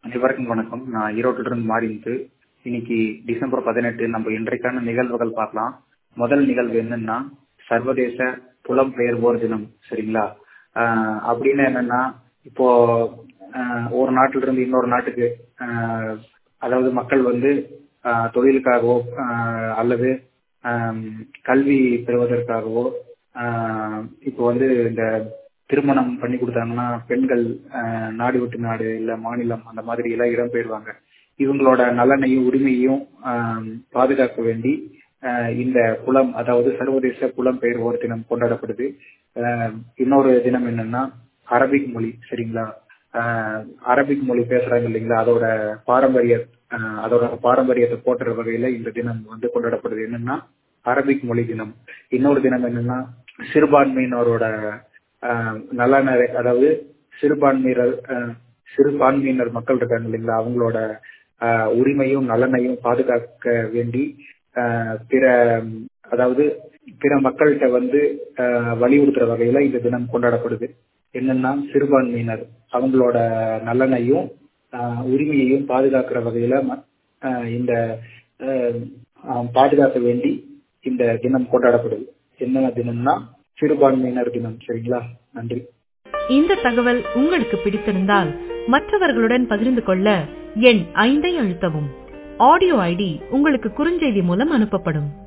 அனைவருக்கும் வணக்கம் நான் ஈரோட்டில இருந்து மாறிந்து இன்னைக்கு டிசம்பர் பதினெட்டு நம்ம இன்றைக்கான நிகழ்வுகள் பார்க்கலாம் முதல் நிகழ்வு என்னன்னா சர்வதேச புலம்பெயர்வோர் தினம் சரிங்களா ஆஹ் அப்படின்னு என்னன்னா இப்போ ஆஹ் ஒரு நாட்டில இருந்து இன்னொரு நாட்டுக்கு ஆஹ் அதாவது மக்கள் வந்து ஆஹ் தொழிலுக்காகவோ ஆஹ் அல்லது ஆஹ் கல்வி பெறுவதற்காகவோ ஆஹ் இப்போ வந்து இந்த திருமணம் பண்ணி கொடுத்தாங்கன்னா பெண்கள் ஆஹ் நாடு விட்டு நாடு இல்ல மாநிலம் அந்த மாதிரி எல்லாம் இடம் பெயர்வாங்க இவங்களோட நலனையும் உரிமையும் ஆஹ் பாதுகாக்க வேண்டி ஆஹ் இந்த புலம் அதாவது சர்வதேச புலம்பெயர்வோர் தினம் கொண்டாடப்படுது ஆஹ் இன்னொரு தினம் என்னன்னா அரபிக் மொழி சரிங்களா ஆஹ் அரபிக் மொழி பேசுறாங்க இல்லைங்களா அதோட பாரம்பரிய ஆஹ் அதோட பாரம்பரியத்தை போற்றுற வகையில இந்த தினம் வந்து கொண்டாடப்படுது என்னன்னா அரபிக் மொழி தினம் இன்னொரு தினம் என்னன்னா சிறுபான்மையினரோட ஆஹ் நலன அதாவது சிறுபான்மையினர் ஆஹ் சிறுபான்மையினர் மக்கள் இருக்காங்க இல்லைங்களா அவங்களோட ஆஹ் உரிமையும் நலனையும் பாதுகாக்க வேண்டி ஆஹ் பிற அதாவது பிற மக்கள்கிட்ட வந்து ஆஹ் வலியுறுத்துற வகையில இந்த தினம் கொண்டாடப்படுது என்னன்னா சிறுபான்மையினர் அவங்களோட நலனையும் ஆஹ் உரிமையையும் பாதுகாக்கிற வகையில ஆஹ் இந்த ஆஹ் பாதுகாக்க வேண்டி இந்த தினம் கொண்டாடப்படுது என்ன தினம்னா சிறுபான்மையினர் தினம் சரிங்களா நன்றி இந்த தகவல் உங்களுக்கு பிடித்திருந்தால் மற்றவர்களுடன் பகிர்ந்து கொள்ள எண் ஐந்தை அழுத்தவும் ஆடியோ ஐடி உங்களுக்கு குறுஞ்செய்தி மூலம் அனுப்பப்படும்